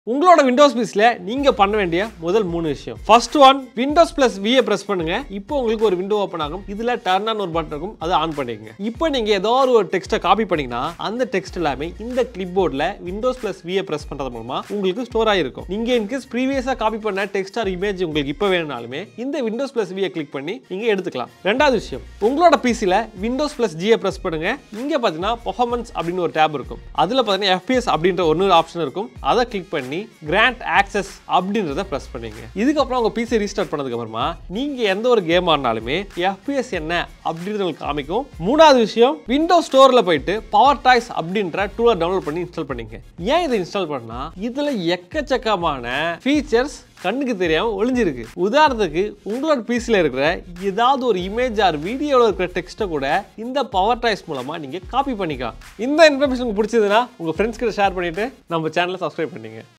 உங்களோட விண்டோஸ் பீஸ்ல நீங்க பண்ண வேண்டிய முதல் மூணு விஷயம் first one windows plus V press பண்ணுங்க இப்போ உங்களுக்கு ஒரு விண்டோ ஓப்பன் ஆகும் இதுல டர்ன் ஆன் ஒரு பட்டன் இருக்கும் அதை ஆன் பண்ணிக்கங்க இப்போ நீங்க ஏதோ ஒரு டெக்ஸ்ட்டை காப்பி பண்ணீங்கன்னா அந்த டெக்ஸ்ட் எல்லாமே இந்த கிளிப் போர்டில் விண்டோஸ் பிளஸ் விஏ பிரஸ் பண்றது மூலமா உங்களுக்கு ஸ்டோர் ஆகிருக்கும் நீங்க இன்கேஸ் ப்ரீவியஸா காப்பி பண்ண டெக்ஸ்ட் ஆர் இமேஜ் உங்களுக்கு இப்போ வேணும்னாலுமே இந்த விண்டோஸ் பிளஸ் விஏ கிளிக் பண்ணி நீங்க எடுத்துக்கலாம் ரெண்டாவது விஷயம் உங்களோட பிசியில் விண்டோஸ் பிளஸ் ஜிஏ பிரஸ் பண்ணுங்க இங்க பார்த்தீங்கன்னா பர்ஃபார்மன்ஸ் அப்படின்னு ஒரு டேப் இருக்கும் அதுல பார்த்தீங்கன்னா எஃபிஎஸ் அப்படின்ற ஒரு ஆப்ஷன் இருக்கும் அதை கிளிக் பண்ணி கிராண்ட் ஆக்சஸ் அப்படின்றத ப்ரெஸ் பண்ணீங்க இதுக்கப்புறம் உங்க பிசி ரீஸ்டார்ட் பண்ணதுக்கு அப்புறமா நீங்க எந்த ஒரு கேம் ஆடினாலுமே எஃபிஎஸ் என்ன அப்படின்றது உங்களுக்கு காமிக்கும் மூணாவது விஷயம் விண்டோஸ் ஸ்டோர்ல போயிட்டு பவர் டாய்ஸ் அப்படின்ற டூலை டவுன்லோட் பண்ணி இன்ஸ்டால் பண்ணிங்க ஏன் இதை இன்ஸ்டால் பண்ணா இதுல எக்கச்சக்கமான ஃபீச்சர்ஸ் கண்ணுக்கு தெரியாம ஒளிஞ்சிருக்கு உதாரணத்துக்கு உங்களோட பிசியில் இருக்கிற ஏதாவது ஒரு இமேஜ் ஆர் வீடியோவில் இருக்கிற டெக்ஸ்ட்டை கூட இந்த பவர் டாய்ஸ் மூலமா நீங்க காப்பி பண்ணிக்கலாம் இந்த இன்ஃபர்மேஷன் உங்களுக்கு பிடிச்சதுன்னா உங்க ஃப்ரெண்ட்ஸ் கிட்ட ஷேர் பண்ணிட்டு நம்ம சேனலை சப்ஸ்கிரைப் பண்ணீங்க